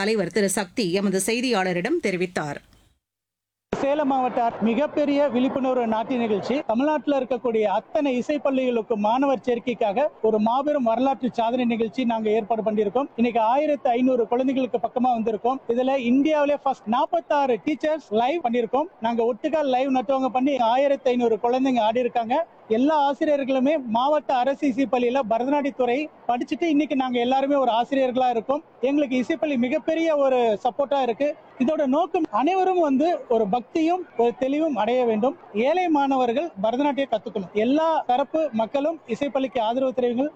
தலைவர் திரு சக்தி எமது செய்தியாளரிடம் தெரிவித்தார் சேலம் மாவட்ட மிகப்பெரிய விழிப்புணர்வு நாட்டிய நிகழ்ச்சி தமிழ்நாட்டில் இருக்கக்கூடிய அத்தனை இசை பள்ளிகளுக்கும் மாணவர் சேர்க்கைக்காக ஒரு மாபெரும் வரலாற்று சாதனை நிகழ்ச்சி நாங்க ஏற்பாடு பண்ணியிருக்கோம் இன்னைக்கு ஆயிரத்தி ஐநூறு குழந்தைகளுக்கு பக்கமா வந்திருக்கோம் இதுல இந்தியாவிலே ஃபர்ஸ்ட் நாற்பத்தாறு டீச்சர்ஸ் லைவ் பண்ணியிருக்கோம் நாங்க ஒட்டுக்கா லைவ் நட்டவங்க பண்ணி ஆயிரத்தி ஐநூறு குழந்தைங்க ஆடி இருக்காங்க எல்லா ஆசிரியர்களுமே மாவட்ட அரசு இசைப்பள்ளியில பரதநாட்டியத்துறை படிச்சுட்டு இன்னைக்கு நாங்க எல்லாருமே ஒரு ஆசிரியர்களா இருக்கோம் எங்களுக்கு இசைப்பள்ளி மிகப்பெரிய ஒரு சப்போர்ட்டா இருக்கு இதோட நோக்கம் அனைவரும் வந்து ஒரு பக்தியும் ஒரு தெளிவும் அடைய வேண்டும் ஏழை மாணவர்கள் பரதநாட்டியம் கத்துக்கணும் எல்லா தரப்பு மக்களும் இசைப்பள்ளிக்கு ஆதரவு தெரிவிங்கள்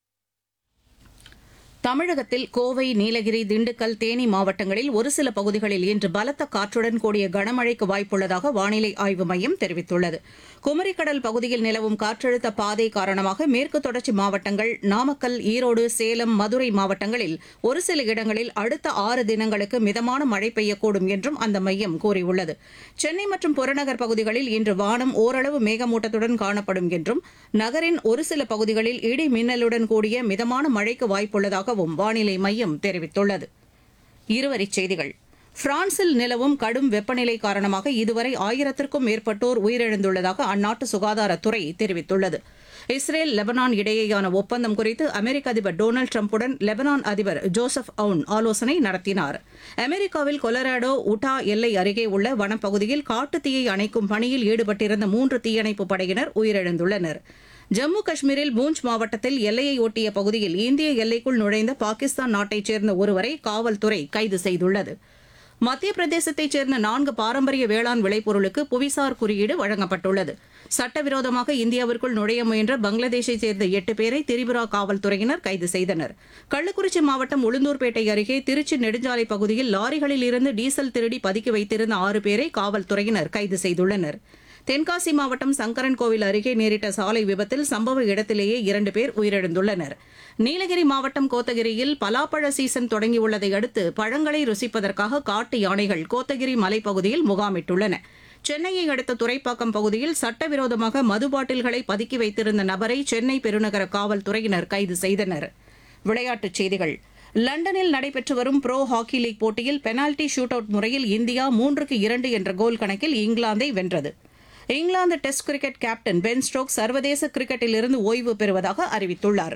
தமிழகத்தில் கோவை நீலகிரி திண்டுக்கல் தேனி மாவட்டங்களில் ஒரு சில பகுதிகளில் இன்று பலத்த காற்றுடன் கூடிய கனமழைக்கு வாய்ப்புள்ளதாக வானிலை ஆய்வு மையம் தெரிவித்துள்ளது குமரிக்கடல் பகுதியில் நிலவும் காற்றழுத்த பாதை காரணமாக மேற்கு தொடர்ச்சி மாவட்டங்கள் நாமக்கல் ஈரோடு சேலம் மதுரை மாவட்டங்களில் ஒரு சில இடங்களில் அடுத்த ஆறு தினங்களுக்கு மிதமான மழை பெய்யக்கூடும் என்றும் அந்த மையம் கூறியுள்ளது சென்னை மற்றும் புறநகர் பகுதிகளில் இன்று வானம் ஓரளவு மேகமூட்டத்துடன் காணப்படும் என்றும் நகரின் ஒரு சில பகுதிகளில் இடி மின்னலுடன் கூடிய மிதமான மழைக்கு வாய்ப்புள்ளதாகவும் வானிலை மையம் தெரிவித்துள்ளது இருவரிச் செய்திகள் பிரான்சில் நிலவும் கடும் வெப்பநிலை காரணமாக இதுவரை ஆயிரத்திற்கும் மேற்பட்டோர் உயிரிழந்துள்ளதாக அந்நாட்டு சுகாதாரத்துறை தெரிவித்துள்ளது இஸ்ரேல் லெபனான் இடையேயான ஒப்பந்தம் குறித்து அமெரிக்க அதிபர் டொனால்டு டிரம்புடன் லெபனான் அதிபர் ஜோசப் அவுன் ஆலோசனை நடத்தினார் அமெரிக்காவில் கொலராடோ உட்டா எல்லை அருகே உள்ள வனப்பகுதியில் காட்டுத்தீயை அணைக்கும் பணியில் ஈடுபட்டிருந்த மூன்று தீயணைப்பு படையினர் உயிரிழந்துள்ளனர் ஜம்மு காஷ்மீரில் பூஞ்ச் மாவட்டத்தில் எல்லையை ஒட்டிய பகுதியில் இந்திய எல்லைக்குள் நுழைந்த பாகிஸ்தான் நாட்டைச் சேர்ந்த ஒருவரை காவல்துறை கைது செய்துள்ளது மத்திய பிரதேசத்தைச் சேர்ந்த நான்கு பாரம்பரிய வேளாண் விளைபொருளுக்கு புவிசார் குறியீடு வழங்கப்பட்டுள்ளது சட்டவிரோதமாக இந்தியாவிற்குள் நுழைய முயன்ற பங்களாதேஷைச் சேர்ந்த எட்டு பேரை திரிபுரா காவல்துறையினர் கைது செய்தனர் கள்ளக்குறிச்சி மாவட்டம் உளுந்தூர்பேட்டை அருகே திருச்சி நெடுஞ்சாலை பகுதியில் லாரிகளில் இருந்து டீசல் திருடி பதுக்கி வைத்திருந்த ஆறு பேரை காவல்துறையினர் கைது செய்துள்ளனர் தென்காசி மாவட்டம் சங்கரன் கோவில் அருகே நேரிட்ட சாலை விபத்தில் சம்பவ இடத்திலேயே இரண்டு பேர் உயிரிழந்துள்ளனர் நீலகிரி மாவட்டம் கோத்தகிரியில் பலாப்பழ சீசன் தொடங்கியுள்ளதை அடுத்து பழங்களை ருசிப்பதற்காக காட்டு யானைகள் கோத்தகிரி மலைப்பகுதியில் முகாமிட்டுள்ளன சென்னையை அடுத்த துறைப்பாக்கம் பகுதியில் சட்டவிரோதமாக மது பாட்டில்களை பதுக்கி வைத்திருந்த நபரை சென்னை பெருநகர காவல்துறையினர் கைது செய்தனர் விளையாட்டுச் செய்திகள் லண்டனில் நடைபெற்று வரும் ப்ரோ ஹாக்கி லீக் போட்டியில் பெனால்டி ஷூட் அவுட் முறையில் இந்தியா மூன்றுக்கு இரண்டு என்ற கோல் கணக்கில் இங்கிலாந்தை வென்றது England test cricket captain Ben Stoke சர்வதேச கிரிக்கெட்டிலிருந்து ஓய்வு பெறுவதாக அறிவித்துள்ளார்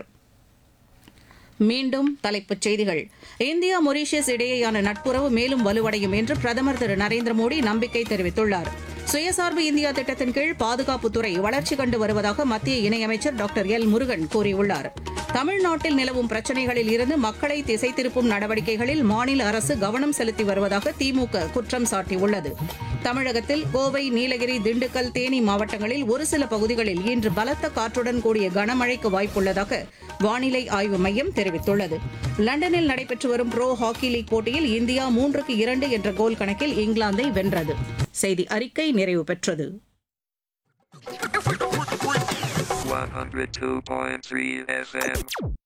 மீண்டும் தலைப்புச் செய்திகள் இந்தியா மொரீஷியஸ் இடையேயான நட்புறவு மேலும் வலுவடையும் என்று பிரதமர் திரு நரேந்திர மோடி நம்பிக்கை தெரிவித்துள்ளார் சுயசார்பு இந்தியா திட்டத்தின் கீழ் பாதுகாப்புத்துறை வளர்ச்சி கண்டு வருவதாக மத்திய இணையமைச்சர் டாக்டர் எல் முருகன் கூறியுள்ளார் தமிழ்நாட்டில் நிலவும் பிரச்சினைகளில் இருந்து மக்களை திசை திருப்பும் நடவடிக்கைகளில் மாநில அரசு கவனம் செலுத்தி வருவதாக திமுக குற்றம் சாட்டியுள்ளது தமிழகத்தில் கோவை நீலகிரி திண்டுக்கல் தேனி மாவட்டங்களில் ஒரு சில பகுதிகளில் இன்று பலத்த காற்றுடன் கூடிய கனமழைக்கு வாய்ப்புள்ளதாக வானிலை ஆய்வு மையம் தெரிவித்துள்ளது லண்டனில் நடைபெற்று வரும் ப்ரோ ஹாக்கி லீக் போட்டியில் இந்தியா மூன்றுக்கு இரண்டு என்ற கோல் கணக்கில் இங்கிலாந்தை வென்றது செய்தி அறிக்கை நிறைவு பெற்றது 102.3 FM.